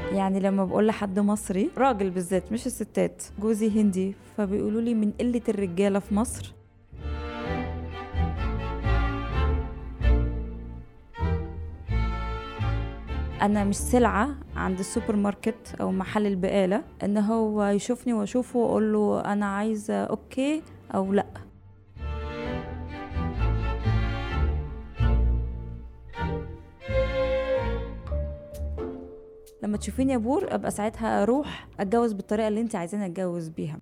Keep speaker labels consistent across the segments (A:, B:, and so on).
A: يعني لما بقول لحد مصري راجل بالذات مش الستات جوزي هندي فبيقولوا لي من قلة الرجالة في مصر انا مش سلعه عند السوبر ماركت او محل البقاله ان هو يشوفني واشوفه واقول له انا عايزه اوكي او لا لما تشوفيني يا بور ابقى ساعتها اروح اتجوز بالطريقه اللي انت عايزاني اتجوز بيها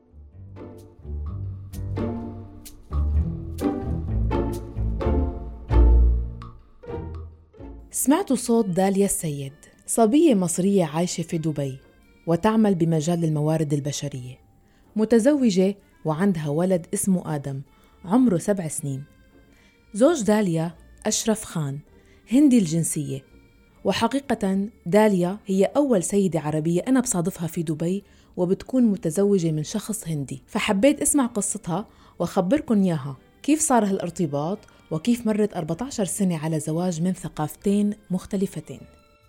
B: سمعتوا صوت داليا السيد صبية مصرية عايشة في دبي وتعمل بمجال الموارد البشرية متزوجة وعندها ولد اسمه آدم عمره سبع سنين زوج داليا أشرف خان هندي الجنسية وحقيقة داليا هي أول سيدة عربية أنا بصادفها في دبي وبتكون متزوجة من شخص هندي فحبيت أسمع قصتها وأخبركم إياها كيف صار هالارتباط وكيف مرت 14 سنة على زواج من ثقافتين مختلفتين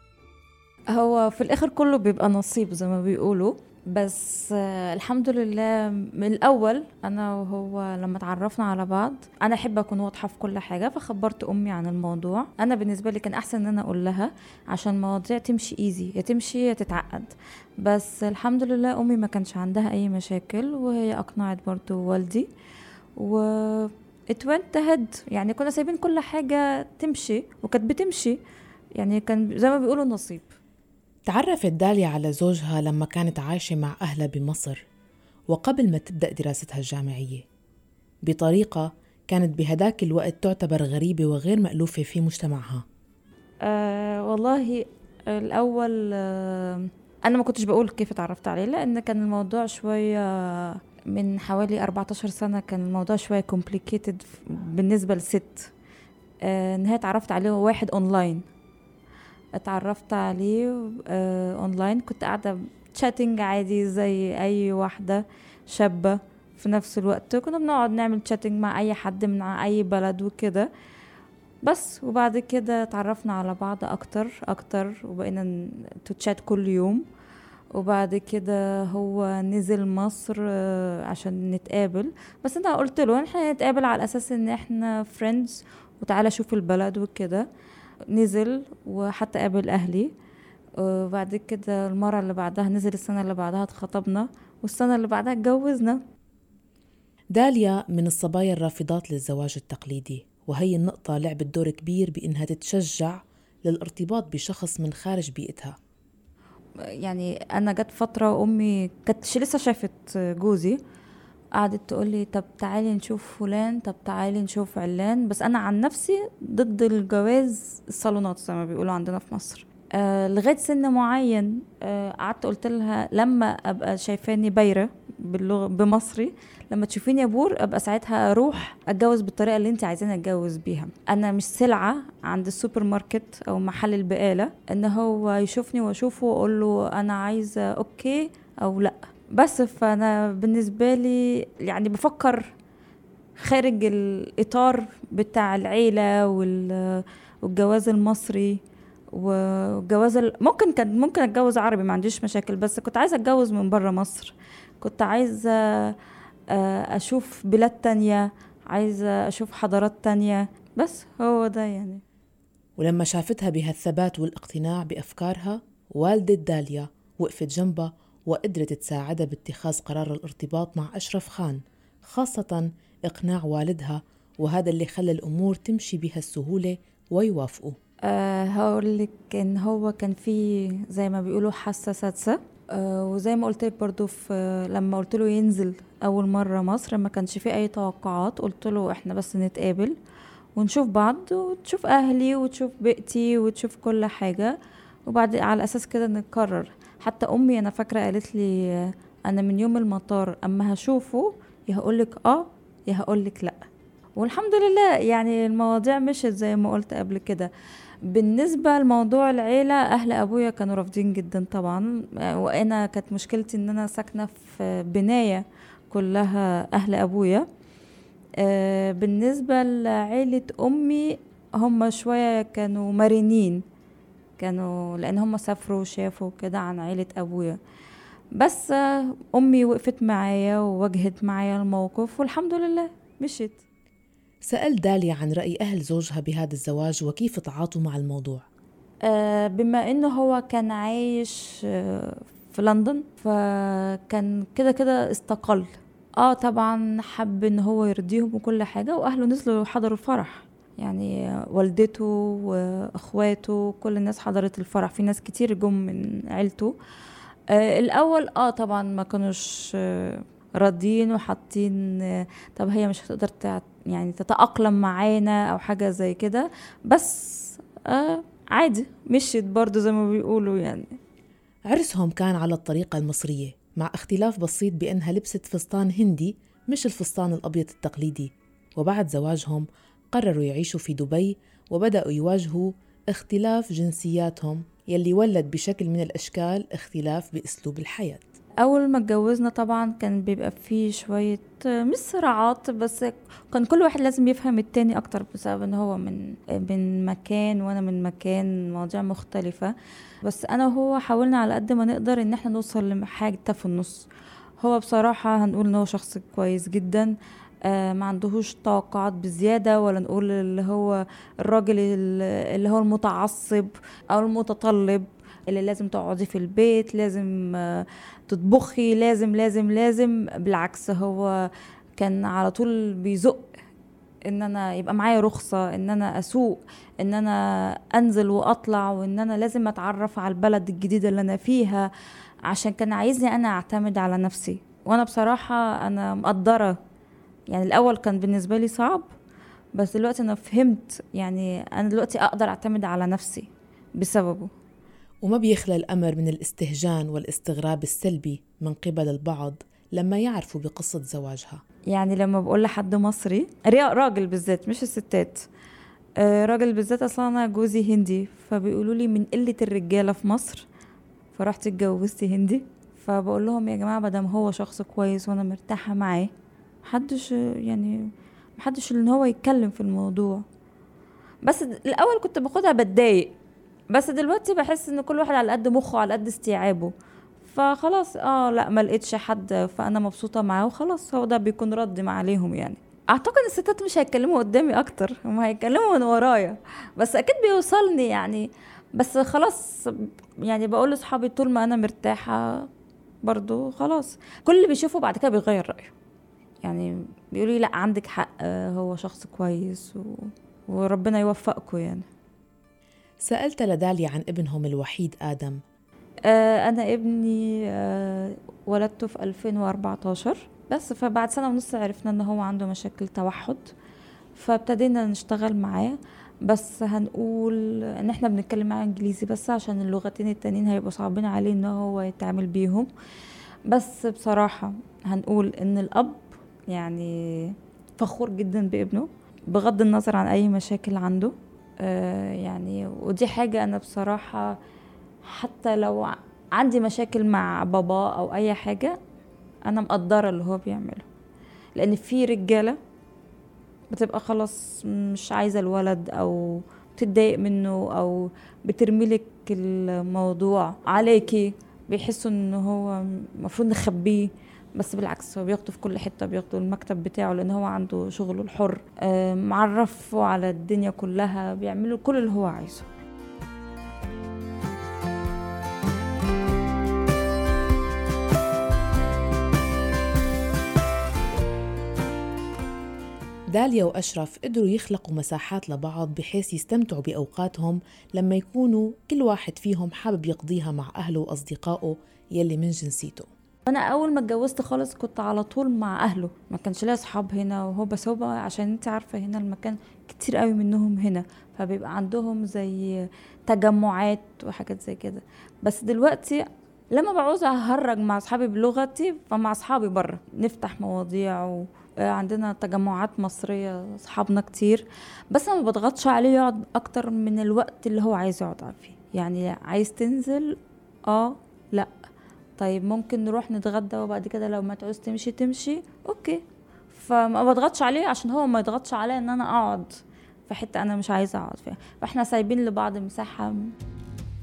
A: هو في الاخر كله بيبقى نصيب زي ما بيقولوا بس آه، الحمد لله من الاول انا وهو لما تعرفنا على بعض انا احب اكون واضحه في كل حاجه فخبرت امي عن الموضوع انا بالنسبه لي كان احسن ان انا اقول لها عشان المواضيع تمشي ايزي يا تمشي يا تتعقد بس الحمد لله امي ما كانش عندها اي مشاكل وهي اقنعت برضو والدي و it went ahead يعني كنا سايبين كل حاجة تمشي وكانت بتمشي يعني كان زي ما بيقولوا نصيب
B: تعرفت داليا على زوجها لما كانت عايشة مع أهلها بمصر وقبل ما تبدأ دراستها الجامعية بطريقة كانت بهداك الوقت تعتبر غريبة وغير مألوفة في مجتمعها
A: آه والله الأول آه أنا ما كنتش بقول كيف اتعرفت عليه لأن كان الموضوع شوية من حوالي 14 سنة كان الموضوع شوية complicated بالنسبة لست آه ان هي اتعرفت عليه واحد اونلاين اتعرفت عليه آه اونلاين كنت قاعدة تشاتنج عادي زي اي واحدة شابة في نفس الوقت كنا بنقعد نعمل تشاتنج مع اي حد من اي بلد وكده بس وبعد كده اتعرفنا على بعض اكتر اكتر وبقينا تشات كل يوم وبعد كده هو نزل مصر آه، عشان نتقابل بس انا قلت له احنا نتقابل على اساس ان احنا فريندز وتعالى شوف البلد وكده نزل وحتى قابل اهلي وبعد كده المرة اللي بعدها نزل السنة اللي بعدها اتخطبنا والسنة اللي بعدها اتجوزنا
B: داليا من الصبايا الرافضات للزواج التقليدي وهي النقطة لعبت دور كبير بإنها تتشجع للارتباط بشخص من خارج بيئتها
A: يعني انا جت فتره امي كانت لسه شافت جوزي قعدت تقول لي طب تعالي نشوف فلان طب تعالي نشوف علان بس انا عن نفسي ضد الجواز الصالونات زي ما بيقولوا عندنا في مصر آه لغايه سن معين آه قعدت قلت لها لما ابقى شايفاني بايره باللغه بمصري لما تشوفيني يا بور ابقى ساعتها اروح اتجوز بالطريقه اللي انت عايزاني اتجوز بيها انا مش سلعه عند السوبر ماركت او محل البقاله ان هو يشوفني واشوفه واقول له انا عايزه اوكي او لا بس فانا بالنسبه لي يعني بفكر خارج الاطار بتاع العيله والجواز المصري والجواز ممكن كان ممكن اتجوز عربي ما عنديش مشاكل بس كنت عايزه اتجوز من بره مصر كنت عايزه آه، اشوف بلاد تانية عايزه اشوف حضارات تانية بس هو ده يعني
B: ولما شافتها بهالثبات والاقتناع بافكارها والدة داليا وقفت جنبها وقدرت تساعدها باتخاذ قرار الارتباط مع اشرف خان خاصه اقناع والدها وهذا اللي خلى الامور تمشي بهالسهوله ويوافقوا
A: أه هقول لك ان هو كان في زي ما بيقولوا حاسه سادسه أه وزي ما قلت لك برضو في لما قلت له ينزل اول مره مصر ما كانش في اي توقعات قلت له احنا بس نتقابل ونشوف بعض وتشوف اهلي وتشوف بيئتي وتشوف كل حاجه وبعد على اساس كده نقرر حتى امي انا فاكره قالت لي انا من يوم المطار اما هشوفه يا هقولك اه يا هقولك لا والحمد لله يعني المواضيع مشت زي ما قلت قبل كده بالنسبة لموضوع العيلة أهل أبويا كانوا رافضين جدا طبعا وأنا كانت مشكلتي إن أنا ساكنة في بناية كلها أهل أبويا آه، بالنسبة لعيلة أمي هم شوية كانوا مرنين كانوا لان هم سافروا وشافوا كده عن عيلة ابويا بس آه، امي وقفت معايا وواجهت معايا الموقف والحمد لله مشيت
B: سأل داليا عن رأي أهل زوجها بهذا الزواج وكيف تعاطوا مع الموضوع
A: آه، بما انه هو كان عايش آه، في لندن فكان كده كده استقل اه طبعا حب ان هو يرضيهم وكل حاجة واهله نزلوا حضروا الفرح يعني آه، والدته واخواته كل الناس حضرت الفرح في ناس كتير جم من عيلته آه الاول اه طبعا ما كانوش آه راضيين وحاطين آه طب هي مش هتقدر تع- يعني تتأقلم معانا او حاجة زي كده بس آه عادي مشيت برضو زي ما بيقولوا يعني
B: عرسهم كان على الطريقة المصرية مع اختلاف بسيط بأنها لبست فستان هندي مش الفستان الأبيض التقليدي وبعد زواجهم قرروا يعيشوا في دبي وبدأوا يواجهوا اختلاف جنسياتهم يلي ولد بشكل من الأشكال اختلاف بأسلوب الحياة
A: اول ما اتجوزنا طبعا كان بيبقى فيه شوية آه، مش صراعات بس كان كل واحد لازم يفهم التاني اكتر بسبب ان هو من من مكان وانا من مكان مواضيع مختلفة بس انا وهو حاولنا على قد ما نقدر ان احنا نوصل لحاجة في النص هو بصراحة هنقول ان هو شخص كويس جدا آه ما عندهوش توقعات بزيادة ولا نقول اللي هو الراجل ال- اللي هو المتعصب او المتطلب اللي لازم تقعدي في البيت لازم آه تطبخي لازم لازم لازم بالعكس هو كان على طول بيزق ان انا يبقى معايا رخصة ان انا اسوق ان انا انزل واطلع وان انا لازم اتعرف على البلد الجديدة اللي انا فيها عشان كان عايزني انا اعتمد على نفسي وانا بصراحة انا مقدرة يعني الاول كان بالنسبة لي صعب بس دلوقتي انا فهمت يعني انا دلوقتي اقدر اعتمد على نفسي بسببه
B: وما بيخلى الأمر من الاستهجان والاستغراب السلبي من قبل البعض لما يعرفوا بقصة زواجها
A: يعني لما بقول لحد مصري ريا- راجل بالذات مش الستات آه، راجل بالذات اصلا انا جوزي هندي فبيقولوا لي من قله الرجاله في مصر فرحت اتجوزتي هندي فبقول لهم يا جماعه مادام هو شخص كويس وانا مرتاحه معاه محدش يعني محدش ان هو يتكلم في الموضوع بس د- الاول كنت باخدها بتضايق بس دلوقتي بحس ان كل واحد على قد مخه على قد استيعابه فخلاص اه لا ما لقيتش حد فانا مبسوطه معاه وخلاص هو ده بيكون رد مع عليهم يعني اعتقد الستات مش هيتكلموا قدامي اكتر هم هيتكلموا من ورايا بس اكيد بيوصلني يعني بس خلاص يعني بقول لاصحابي طول ما انا مرتاحه برضو خلاص كل اللي بيشوفه بعد كده بيغير رايه يعني بيقولوا لي لا عندك حق آه، هو شخص كويس و... وربنا يوفقكم يعني
B: سألت لداليا عن ابنهم الوحيد آدم
A: آه، انا ابني آه، ولدته في 2014 بس فبعد سنه ونص عرفنا ان هو عنده مشاكل توحد فابتدينا نشتغل معاه بس هنقول ان احنا بنتكلم معاه انجليزي بس عشان اللغتين التانيين هيبقوا صعبين عليه ان هو يتعامل بيهم بس بصراحه هنقول ان الاب يعني فخور جدا بابنه بغض النظر عن اي مشاكل عنده آه، يعني ودي حاجه انا بصراحه حتى لو ع- عندي مشاكل مع بابا او اي حاجه انا مقدره اللي هو بيعمله لان في رجاله بتبقى خلاص مش عايزه الولد او تتضايق منه او بترميلك الموضوع عليكي بيحسوا ان هو المفروض نخبيه بس بالعكس هو بياخده في كل حته بياخده المكتب بتاعه لان هو عنده شغله الحر آه، معرفه على الدنيا كلها بيعمله كل اللي هو عايزه
B: داليا وأشرف قدروا يخلقوا مساحات لبعض بحيث يستمتعوا بأوقاتهم لما يكونوا كل واحد فيهم حابب يقضيها مع أهله وأصدقائه يلي من جنسيته
A: انا اول ما اتجوزت خالص كنت على طول مع اهله ما كانش ليا اصحاب هنا وهو بس هو بقى عشان انت عارفه هنا المكان كتير قوي منهم هنا فبيبقى عندهم زي تجمعات وحاجات زي كده بس دلوقتي لما بعوز اهرج مع اصحابي بلغتي فمع اصحابي بره نفتح مواضيع و عندنا تجمعات مصرية أصحابنا كتير بس أنا ما بضغطش عليه يقعد أكتر من الوقت اللي هو عايز يقعد فيه يعني عايز تنزل اه لا طيب ممكن نروح نتغدى وبعد كده لو ما تعوز تمشي تمشي اوكي فما بضغطش عليه عشان هو ما يضغطش عليا ان انا اقعد في حته انا مش عايزه اقعد فيها فاحنا سايبين لبعض مساحه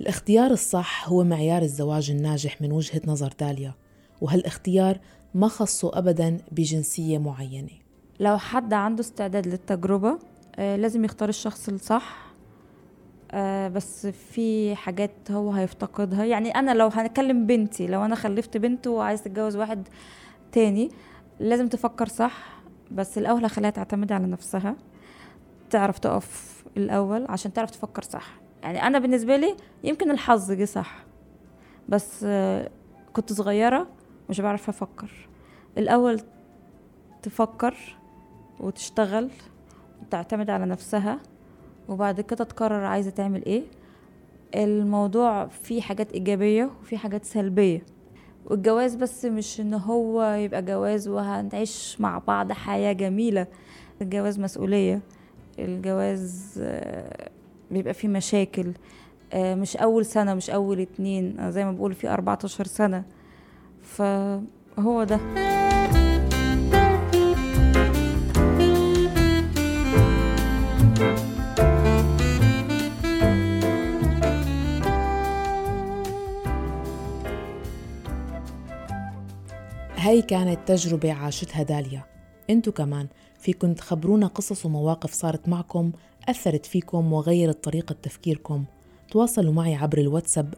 B: الاختيار الصح هو معيار الزواج الناجح من وجهة نظر داليا وهالاختيار ما خصه أبدا بجنسية معينة
A: لو حد عنده استعداد للتجربة آه، لازم يختار الشخص الصح آه، بس في حاجات هو هيفتقدها يعني انا لو هنكلم بنتي لو انا خلفت بنت وعايز تتجوز واحد تاني لازم تفكر صح بس الاول هخليها تعتمد على نفسها تعرف تقف الاول عشان تعرف تفكر صح يعني انا بالنسبه لي يمكن الحظ جه صح بس آه، كنت صغيره مش بعرف افكر الاول تفكر وتشتغل وتعتمد على نفسها وبعد كده تقرر عايزه تعمل ايه الموضوع فيه حاجات ايجابيه وفيه حاجات سلبيه والجواز بس مش ان هو يبقى جواز وهنعيش مع بعض حياه جميله الجواز مسؤوليه الجواز آه، بيبقى فيه مشاكل آه، مش اول سنه مش اول اتنين آه، زي ما بقول في 14 سنه فهو ده
B: هاي كانت تجربة عاشتها داليا انتو كمان فيكن تخبرونا قصص ومواقف صارت معكم أثرت فيكم وغيرت طريقة تفكيركم تواصلوا معي عبر الواتساب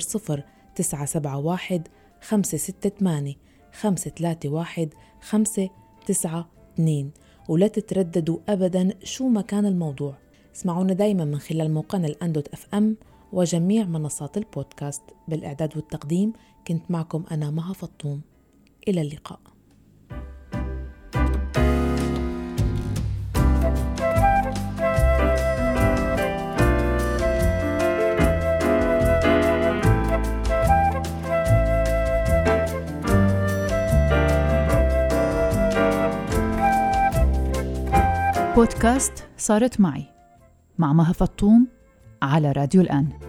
B: 00971 568 531 592 ولا تترددوا أبدا شو ما كان الموضوع اسمعونا دايما من خلال موقعنا الأندوت أف أم وجميع منصات البودكاست بالإعداد والتقديم كنت معكم أنا مها فطوم إلى اللقاء
C: بودكاست صارت معي مع مها فطوم على راديو الآن